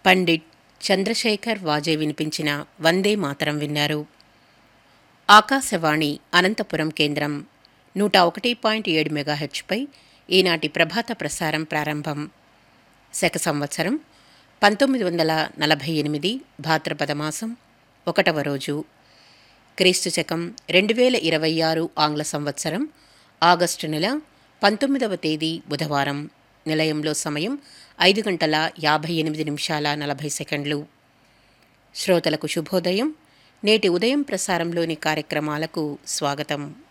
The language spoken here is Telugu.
పండిట్ చంద్రశేఖర్ వాజే వినిపించిన వందే మాతరం విన్నారు ఆకాశవాణి అనంతపురం కేంద్రం నూట ఒకటి పాయింట్ ఏడు మెగాహెచ్పై ఈనాటి ప్రభాత ప్రసారం ప్రారంభం శక సంవత్సరం పంతొమ్మిది వందల నలభై ఎనిమిది భాద్రపద మాసం ఒకటవ రోజు క్రీస్తు శకం రెండు వేల ఇరవై ఆరు ఆంగ్ల సంవత్సరం ఆగస్టు నెల పంతొమ్మిదవ తేదీ బుధవారం నిలయంలో సమయం ఐదు గంటల యాభై ఎనిమిది నిమిషాల నలభై సెకండ్లు శ్రోతలకు శుభోదయం నేటి ఉదయం ప్రసారంలోని కార్యక్రమాలకు స్వాగతం